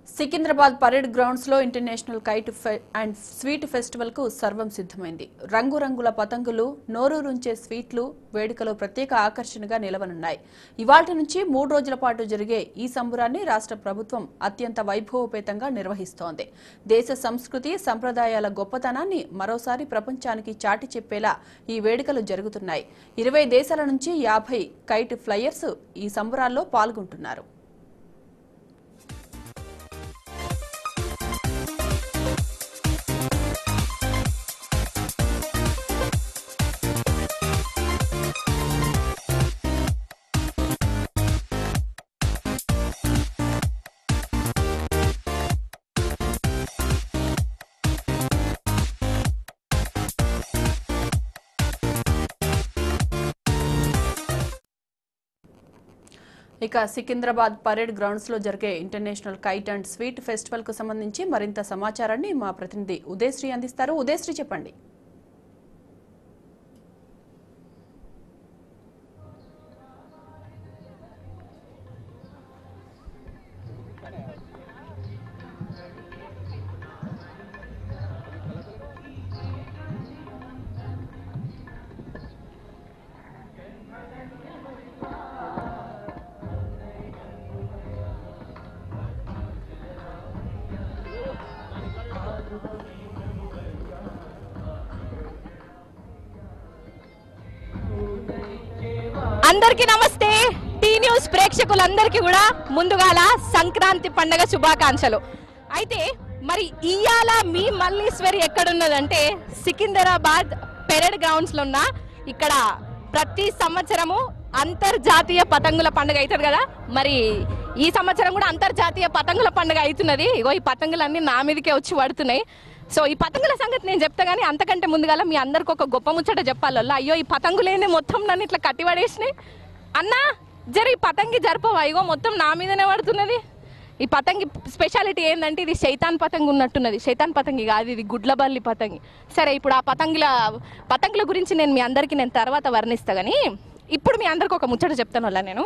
Secunderabad parade grounds లో international kite ఫె- and sweet festival కు సర్వం సిద్ధమైంది రంగురంగుల పతంగులు నోరూరుంచే స్వీట్లు వేడుకలో ప్రత్యేక ఆకర్షణగా నిలవనున్నాయి ఇవాళ నుంచి మూడు రోజుల పాటు జరిగే ఈ సంబురాన్ని రాష్ట్ర ప్రభుత్వం అత్యంత వైభవోపేతంగా నిర్వహిస్తోంది దేశ సంస్కృతి సంప్రదాయాల గొప్పతనాన్ని మరోసారి ప్రపంచానికి చాటి చెప్పేలా ఈ వేడుకలు జరుగుతున్నాయి ఇరవై దేశాల నుంచి యాభై కైట్ ఫ్లయర్స్ ఈ సంబురాల్లో పాల్గొంటున్నారు ఇక సికింద్రాబాద్ పరేడ్ గ్రౌండ్స్ లో జరిగే international kite and sweet festival కు సంబంధించి మరింత సమాచారాన్ని మా ప్రతినిధి ఉదయశ్రీ అందిస్తారు ఉదయశ్రీ చెప్పండి అందరికీ నమస్తే టీ న్యూస్ ప్రేక్షకులందరికీ కూడా ముందుగాల సంక్రాంతి పండగ శుభాకాంక్షలు అయితే మరి ఇయాల మీ మల్లీశ్వరి ఎక్కడున్నదంటే సికింద్రాబాద్ పెరేడ్ గ్రౌండ్స్ లో ఉన్న ఇక్కడ ప్రతి సంవత్సరము అంతర్జాతీయ పతంగుల పండుగ అవుతుంది కదా మరి ఈ సంవత్సరం కూడా అంతర్జాతీయ పతంగుల పండుగ అవుతున్నది ఇగో ఈ పతంగులన్నీ నా మీదకే వచ్చి పడుతున్నాయి సో ఈ పతంగుల సంగతి నేను చెప్తా కానీ అంతకంటే ముందుగాల మీ అందరికి ఒక గొప్ప ముచ్చట చెప్పాలల్లా అయ్యో ఈ పతంగులేంది మొత్తం నన్ను ఇట్లా కట్టి పడేసినాయి అన్నా జర ఈ పతంగి జరపవా ఇగో మొత్తం నా మీదనే పడుతున్నది ఈ పతంగి స్పెషాలిటీ ఏంటంటే ఇది శైతాన్ పతంగి ఉన్నట్టున్నది శైతాన్ పతంగి కాదు ఇది గుడ్లబల్లి పతంగి సరే ఇప్పుడు ఆ పతంగుల పతంగుల గురించి నేను మీ అందరికీ నేను తర్వాత వర్ణిస్తా కానీ ఇప్పుడు మీ అందరికి ఒక ముచ్చట చెప్తాను వల్ల నేను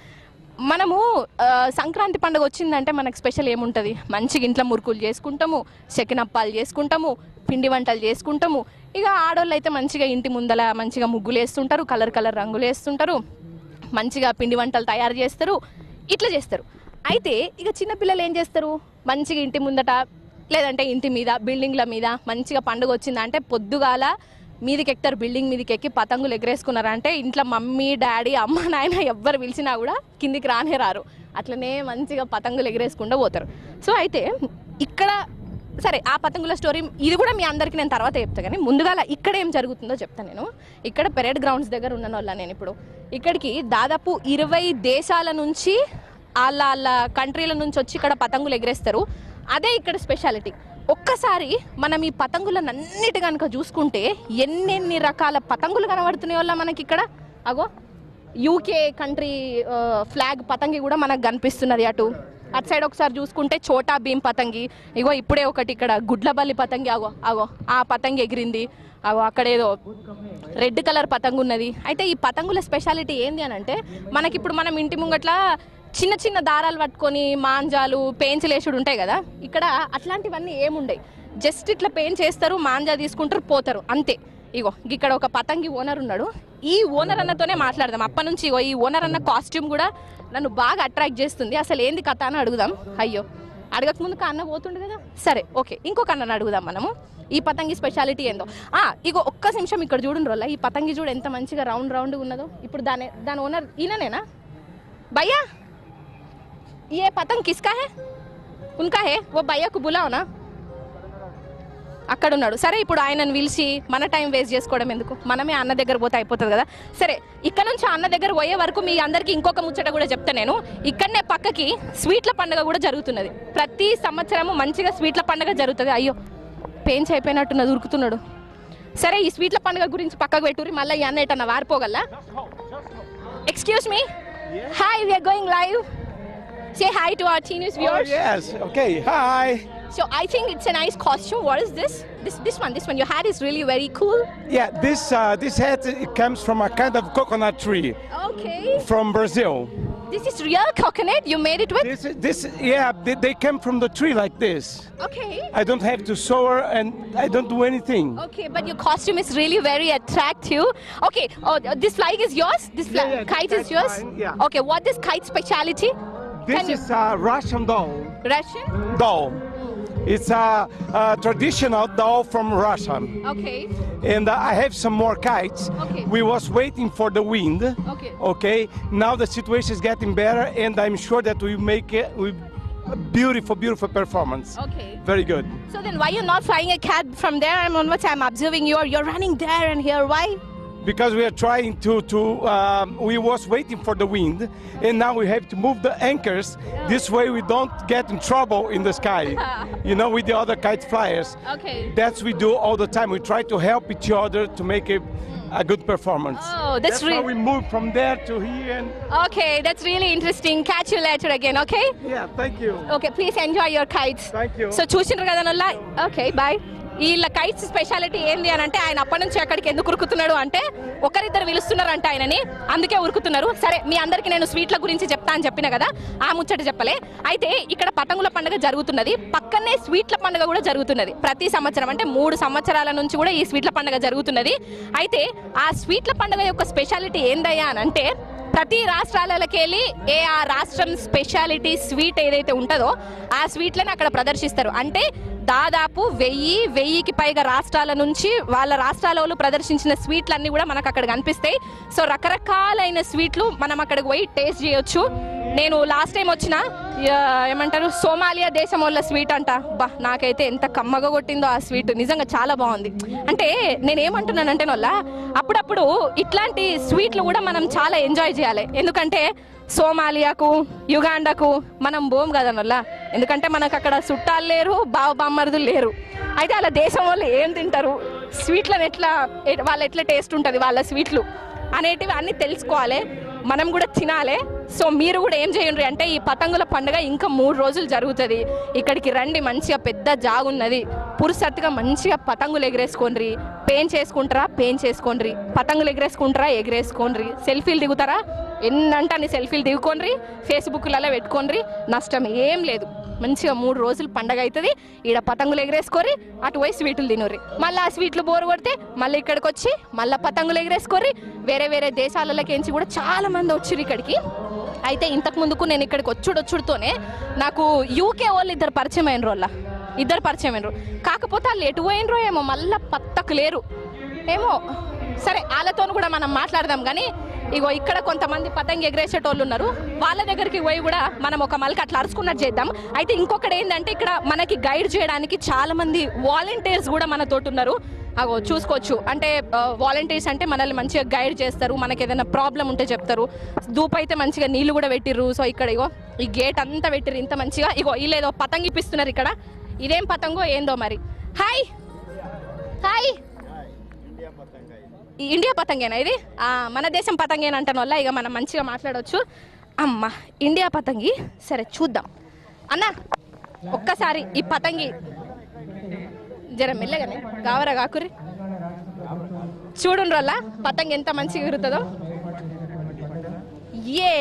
మనము ఆ, సంక్రాంతి పండుగ వచ్చిందంటే మనకు స్పెషల్ ఏముంటుంది మంచిగా ఇంట్లో మురుకులు చేసుకుంటాము చెకినప్పాలు చేసుకుంటాము పిండి వంటలు చేసుకుంటాము ఇక ఆడోళ్ళు అయితే మంచిగా ఇంటి ముందల మంచిగా ముగ్గులు వేస్తుంటారు కలర్ కలర్ రంగులు వేస్తుంటారు మంచిగా పిండి వంటలు తయారు చేస్తారు ఇట్లా చేస్తారు అయితే ఇక చిన్నపిల్లలు ఏం చేస్తారు మంచిగా ఇంటి ముందట లేదంటే ఇంటి మీద బిల్డింగ్ల మీద మంచిగా పండుగ వచ్చిందంటే పొద్దుగాల మీదికి ఎక్కుతారు బిల్డింగ్ మీదకి ఎక్కి పతంగులు ఎగరేసుకున్నారంటే ఇంట్లో మమ్మీ డాడీ అమ్మ నాయన ఎవ్వరు పిలిచినా కూడా కిందికి రానే రారు అట్లనే మంచిగా పతంగులు ఎగరేసుకుంటూ పోతారు సో అయితే ఇక్కడ సరే ఆ పతంగుల స్టోరీ ఇది కూడా మీ అందరికీ నేను తర్వాత చెప్తా కానీ ముందుగా ఇక్కడ ఏం జరుగుతుందో చెప్తాను నేను ఇక్కడ పెరేడ్ గ్రౌండ్స్ దగ్గర ఉన్న వాళ్ళ నేను ఇప్పుడు ఇక్కడికి దాదాపు ఇరవై దేశాల నుంచి వాళ్ళ వాళ్ళ కంట్రీల నుంచి వచ్చి ఇక్కడ పతంగులు ఎగరేస్తారు అదే ఇక్కడ స్పెషాలిటీ ఒక్కసారి మనం ఈ పతంగులను అన్నిటి కనుక చూసుకుంటే ఎన్నెన్ని రకాల పతంగులు కనబడుతున్నాయి వల్ల మనకి ఇక్కడ అగో యూకే కంట్రీ ఆ, ఫ్లాగ్ పతంగి కూడా మనకు కనిపిస్తున్నది అటు అటు సైడ్ ఒకసారి చూసుకుంటే చోటా భీమ్ పతంగి ఇగో ఇప్పుడే ఒకటి ఇక్కడ గుడ్లబల్లి పతంగి అగో అగో ఆ పతంగి ఎగిరింది అగో అక్కడ ఏదో రెడ్ కలర్ పతంగు ఉన్నది అయితే ఈ పతంగుల స్పెషాలిటీ ఏంది అని అంటే మనకి ఇప్పుడు మనం ఇంటి ముంగట్ల చిన్న చిన్న దారాలు పట్టుకొని మాంజాలు పేంచలేసుడు ఉంటాయి కదా ఇక్కడ అట్లాంటివన్నీ ఏముండయి జస్ట్ ఇట్లా పెయిన్ చేస్తారు మాంజా తీసుకుంటారు పోతారు అంతే ఇగో ఇక్కడ ఒక పతంగి ఓనర్ ఉన్నాడు ఈ ఓనర్ అన్నతోనే మాట్లాడదాం అప్పటి నుంచి ఇగో ఈ ఓనర్ అన్న కాస్ట్యూమ్ కూడా నన్ను బాగా అట్రాక్ట్ చేస్తుంది అసలు ఏంది కథ అని అడుగుదాం అయ్యో అడగక ముందుకు అన్న పోతుండు కదా సరే ఓకే ఇంకొక అన్నని అడుగుదాం మనము ఈ పతంగి స్పెషాలిటీ ఏందో ఆ ఇగో ఒక్క నిమిషం ఇక్కడ చూడండి రోల్ల ఈ పతంగి చూడు ఎంత మంచిగా రౌండ్ రౌండ్ ఉన్నదో ఇప్పుడు దాని దాని ఓనర్ ఈయననేనా భయ్యా ये पतंग किसका है उनका है वो भैया को बुलाओ ना అక్కడ ఉన్నాడు సరే ఇప్పుడు ఆయనను పిలిచి మన టైం వేస్ట్ చేసుకోవడం ఎందుకు మనమే అన్న దగ్గర పోతే అయిపోతుంది కదా సరే ఇక్కడ నుంచి అన్న దగ్గర పోయే వరకు మీ అందరికీ ఇంకొక ముచ్చట కూడా చెప్తా నేను ఇక్కడనే పక్కకి స్వీట్ల పండుగ కూడా జరుగుతున్నది ప్రతి సంవత్సరము మంచిగా స్వీట్ల పండుగ జరుగుతుంది అయ్యో పెయిన్స్ అయిపోయినట్టున్నది ఉరుకుతున్నాడు సరే ఈ స్వీట్ల పండుగ గురించి పక్కకు పెట్టుర్రి మళ్ళీ ఈ అన్న ఎటన్నా వారిపోగలరా excuse me hi we're going live say hi to our T News Oh, viewers yes. Okay. Hi. So I think it's a nice costume. What is this? This this one. This one. Your hat is really very cool. Yeah. This uh, this hat it comes from a kind of coconut tree Okay. from Brazil. This is real coconut you made it with This, is- this, yeah, they, they came from the tree like this. Okay I don't have to sew and I don't do anything. Okay, but your costume is really very attractive. Okay, oh, this flag is yours. This fla- Yeah, yeah, kite that's is yours. fine, yeah. Okay, what is kite speciality? This Can you- is a Russian doll. Russian. Doll. It's a, a traditional doll from Russia. Okay. And uh, I have some more kites. Okay. We was waiting for the wind. Okay. Okay. Now the situation is getting better, and I'm sure that we make it we a beautiful, beautiful performance. Okay. Very good. So then, why you not flying a cat from there? I'm onwards. I'm observing you. You're running there and here. Why? Because we are trying to to um, we was waiting for the wind, and now we have to move the anchors. This way we don't get in trouble in the sky. you know, with the other kite flyers. Okay. That's we do all the time. We try to help each other to make a, a good performance. Oh, that's how re- we move from there to here. And Okay, that's really interesting. Catch you later again. Okay. yeah, thank you. Okay please enjoy your kites Thank you. So చూసిండ్రు కదా నల్లా okay bye వీళ్ళ kites speciality ఏంది అని అంటే ఆయన అప్పటి నుంచి అక్కడికి ఎందుకు ఉరుకుతున్నాడు అంటే ఒకరిద్దరు పిలుస్తున్నారంట ఆయనని అందుకే ఉరుకుతున్నారు సరే మీ అందరికి నేను స్వీట్ల గురించి చెప్తా అని చెప్పిన కదా ఆ ముచ్చట చెప్పలే అయితే ఇక్కడ పతంగుల పండుగ జరుగుతున్నది పక్కనే స్వీట్ల పండుగ కూడా జరుగుతున్నది ప్రతి సంవత్సరం అంటే మూడు సంవత్సరాల నుంచి కూడా ఈ స్వీట్ల పండుగ జరుగుతున్నది అయితే ఆ స్వీట్ల పండుగ యొక్క స్పెషాలిటీ ఏందయ్యా అని అంటే ప్రతి రాష్ట్రాలకి వెళ్ళి ఏ ఆ రాష్ట్రం స్పెషాలిటీ స్వీట్ ఏదైతే ఉంటుందో ఆ స్వీట్లను అక్కడ ప్రదర్శిస్తారు అంటే దాదాపు వెయ్యి వెయ్యికి పైగా రాష్ట్రాల నుంచి వాళ్ళ రాష్ట్రాల వాళ్ళు ప్రదర్శించిన స్వీట్లన్నీ కూడా మనకు అక్కడ కనిపిస్తాయి సో రకరకాలైన స్వీట్లు మనం అక్కడికి పోయి టేస్ట్ చేయొచ్చు నేను లాస్ట్ టైం వచ్చిన ఆ, ఏమంటారు సోమాలియా దేశం వాళ్ళ స్వీట్ అంట బా నాకైతే ఎంత కమ్మగా కొట్టిందో ఆ స్వీట్ నిజంగా చాలా బాగుంది అంటే నేను ఏమంటున్నానంటే నొల్ల అప్పుడప్పుడు ఇట్లాంటి స్వీట్లు కూడా మనం చాలా ఎంజాయ్ చేయాలి ఎందుకంటే సోమాలియాకు యుగాండాకు మనం పోం కదా నొల్ల ఎందుకంటే మనకు అక్కడ చుట్టాలు లేరు బావ బామ్మరుదులు లేరు అయితే అలా దేశం వాళ్ళు ఏం తింటారు స్వీట్లను ఎట్లా ఎ- వాళ్ళ ఎట్లా టేస్ట్ ఉంటుంది వాళ్ళ స్వీట్లు అనేటివి అన్ని తెలుసుకోవాలి మనం కూడా తినాలి సో మీరు కూడా ఏం చేయండి అంటే ఈ పతంగుల పండుగ ఇంకా మూడు రోజులు జరుగుతుంది ఇక్కడికి రండి మంచిగా పెద్ద జాగున్నది పురుసత్తుగా మంచిగా పతంగులు ఎగరేసుకోండి పెయిన్ చేసుకుంటారా పెయిన్ చేసుకోండి పతంగులు ఎగరేసుకుంటారా ఎగరేసుకోండి సెల్ఫీలు దిగుతారా ఎన్నంటే అన్ని సెల్ఫీలు దిగుకోండి ఫేస్బుక్లలో పెట్టుకోండి నష్టం ఏం లేదు మంచిగా మూడు రోజులు పండగ అవుతుంది ఈడ పతంగులు ఎగరేసుకోరి అటు పోయి స్వీట్లు తినోరి మళ్ళీ ఆ స్వీట్లు బోరు కొడితే మళ్ళీ ఇక్కడికి వచ్చి మళ్ళీ పతంగులు ఎగరేసుకోరి వేరే వేరే దేశాలలోకించి కూడా చాలా మంది వచ్చిర్రు ఇక్కడికి అయితే ఇంతకు ముందుకు నేను ఇక్కడికి వచ్చుడు వచ్చుడుతోనే నాకు యూకే వాళ్ళు ఇద్దరు పరిచయం అయిన వాళ్ళ ఇద్దరు పరిచయం అయినరు కాకపోతే వాళ్ళు ఎటు పోయినరో ఏమో మళ్ళీ పత్తకు లేరు ఏమో సరే వాళ్ళతో కూడా మనం మాట్లాడదాం కానీ ఇగో ఇక్కడ కొంతమంది పతంగి ఎగరేసేటోళ్ళు ఉన్నారు వాళ్ళ దగ్గరికి పోయి కూడా మనం ఒక మలక అట్లా అరుచుకున్నట్టు చేద్దాం అయితే ఇంకొకటి ఏంటంటే ఇక్కడ మనకి గైడ్ చేయడానికి చాలా మంది వాలంటీర్స్ కూడా మనతోటి ఉన్నారు అగో చూసుకోవచ్చు అంటే వాలంటీర్స్ అంటే మనల్ని మంచిగా గైడ్ చేస్తారు మనకి ఏదైనా ప్రాబ్లం ఉంటే చెప్తారు ధూప్ అయితే మంచిగా నీళ్లు కూడా పెట్టిర్రు సో ఇక్కడ ఇగో ఈ గేట్ అంతా పెట్టిర్రు ఇంత మంచిగా ఇగో వీళ్ళేదో పతంగి ఇప్పిస్తున్నారు ఇక్కడ ఇదేం పతంగో ఏందో మరి హాయ్ హాయ్ ఈ ఇండియా పతంగేనా ఇది ఆ, మన దేశం పతంగేనా అంటాను వల్ల ఇక మనం మంచిగా మాట్లాడవచ్చు అమ్మ ఇండియా పతంగి సరే చూద్దాం అన్న ఒక్కసారి ఈ పతంగి జర మెల్లగానే గావరా కాకురి చూడండి వల్ల పతంగి ఎంత మంచిగా ఎగురుతుందో ఏ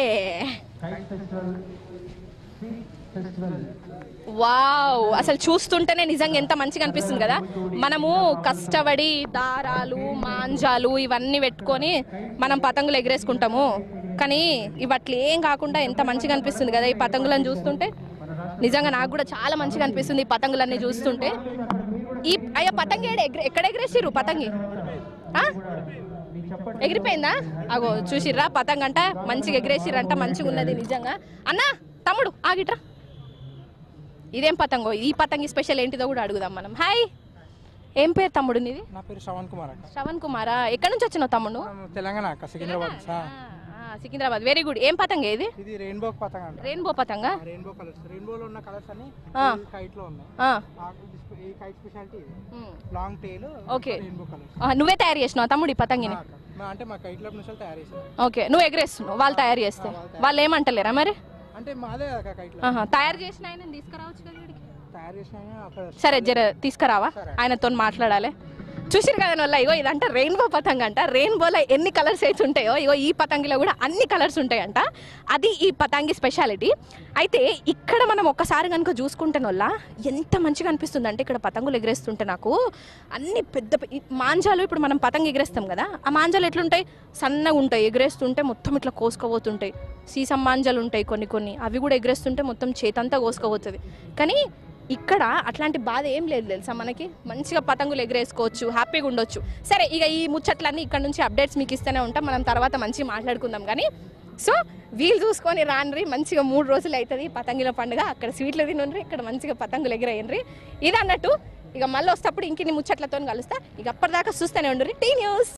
వావ్ అసలు చూస్తుంటేనే నిజంగా ఎంత మంచిగా అనిపిస్తుంది కదా మనము కష్టపడి దారాలు మాంజాలు ఇవన్నీ పెట్టుకొని మనం పతంగులు ఎగరేసుకుంటాము కానీ ఇవి అట్లా ఏం కాకుండా ఎంత మంచిగా అనిపిస్తుంది కదా ఈ పతంగులను చూస్తుంటే నిజంగా నాకు కూడా చాలా మంచిగా అనిపిస్తుంది ఈ పతంగులన్నీ చూస్తుంటే ఈ అయ్యా పతంగి ఏడ ఎగర- ఎక్కడ ఎగరేసిర్రు పతంగి ఆ? ఎగిరిపోయిందా అగో చూసిర్రా పతంగ అంట మంచిగా ఎగిరేసిర్రంట మంచిగా ఉన్నది నిజంగా అన్నా తమ్ముడు ఆగిట్రా ఇదేం పతంగో ఈ పతంగి స్పెషల్ ఏంటిదో కూడా అడుగుదాం మనం హాయ్ ఏం పేరు తమ్ముడు నీది నా పేరు శ్రవణ్ కుమార్ అక్క శ్రవణ్ కుమారా ఎక్కడి నుంచి వచ్చినావు తమ్ముడు మనం తెలంగాణ అక్క సికింద్రాబాద్ ఆ, సా. ఆ, సికింద్రాబాద్ వెరీ గుడ్ ఏం పతంగ ఇది ఇది రెయిన్బో పతంగ అంట రెయిన్బో పతంగ రెయిన్బో కలర్స్ రెయిన్బోలో ఉన్న కలర్స్ అన్ని ఆ. కైట్ లో ఉన్నాయి ఆ, ఆ, ఇది- ఈ కైట్ స్పెషాలిటీ ఇది um. Long tail Okay. Rainbow colours ఆ, నువ్వే తయారు చేసినావు తమ్ముడు ఈ పతంగిని అంటే మా కైట్ ల్యాబ్ నుంచి తయారు చేసాం ఓకే నువ్వు ఎగరేస్తున్నావు వాళ్ళు తయారు చేస్తే వాళ్ళు ఏమంటలేరా మరి అంటే మాదే అక్క కైట్ ల్యాబ్ ఆహా, తయారు చేసిన ఆయన తీసుకురావచ్చు కదా ఇక్కడికి తయారు చేసిన అక్కడ సరే జర తీసుకురావా ఆయనతో మాట్లాడాలి చూసిరు కదా వల్ల ఇగో ఇదంట రెయిన్బో పతంగ అంట రెయిన్బోలో ఎన్ని కలర్స్ అయితే ఉంటాయో ఇగో ఈ పతంగిలో కూడా అన్ని కలర్స్ ఉంటాయంట అది ఈ పతంగి స్పెషాలిటీ అయితే ఇక్కడ మనం ఒక్కసారి కనుక చూసుకుంటే వల్ల ఎంత మంచిగా అనిపిస్తుంది అంటే ఇక్కడ పతంగులు ఎగరేస్తుంటే నాకు అన్ని పెద్ద పె- ఈ మాంజాలు ఇప్పుడు మనం పతంగ ఎగరేస్తాం కదా ఆ మాంజాలు ఎట్లుంటాయి సన్నగా ఉంటాయి ఎగరేస్తుంటే మొత్తం ఇట్లా కోసుకోబోతుంటాయి సీసం మాంజాలు ఉంటాయి కొన్ని కొన్ని అవి కూడా ఎగరేస్తుంటే మొత్తం చేతంతా కోసుకోబోతుంది కానీ ఇక్కడ అట్లాంటి బాధ ఏం లేదు తెలుసా మనకి మంచిగా పతంగులు ఎగరేసుకోవచ్చు హ్యాపీగా ఉండొచ్చు సరే ఇక ఈ ముచ్చట్లన్నీ ఇక్కడ నుంచి అప్డేట్స్ మీకు ఇస్తూనే ఉంటాం మనం తర్వాత మంచిగా మాట్లాడుకుందాం కానీ సో వీలు చూసుకొని రాన్రి మంచిగా మూడు రోజులు అవుతుంది పతంగిల పండుగ అక్కడ స్వీట్లు తినుండ్రి ఇక్కడ మంచిగా పతంగులు ఎగిరేయండ్రి ఇది అన్నట్టు ఇక మళ్ళీ వస్తప్పుడు ఇంకిన్ని ముచ్చట్లతో కలుస్తా ఇక అప్పటిదాకా చూస్తూనే ఉండ్రి టీ న్యూస్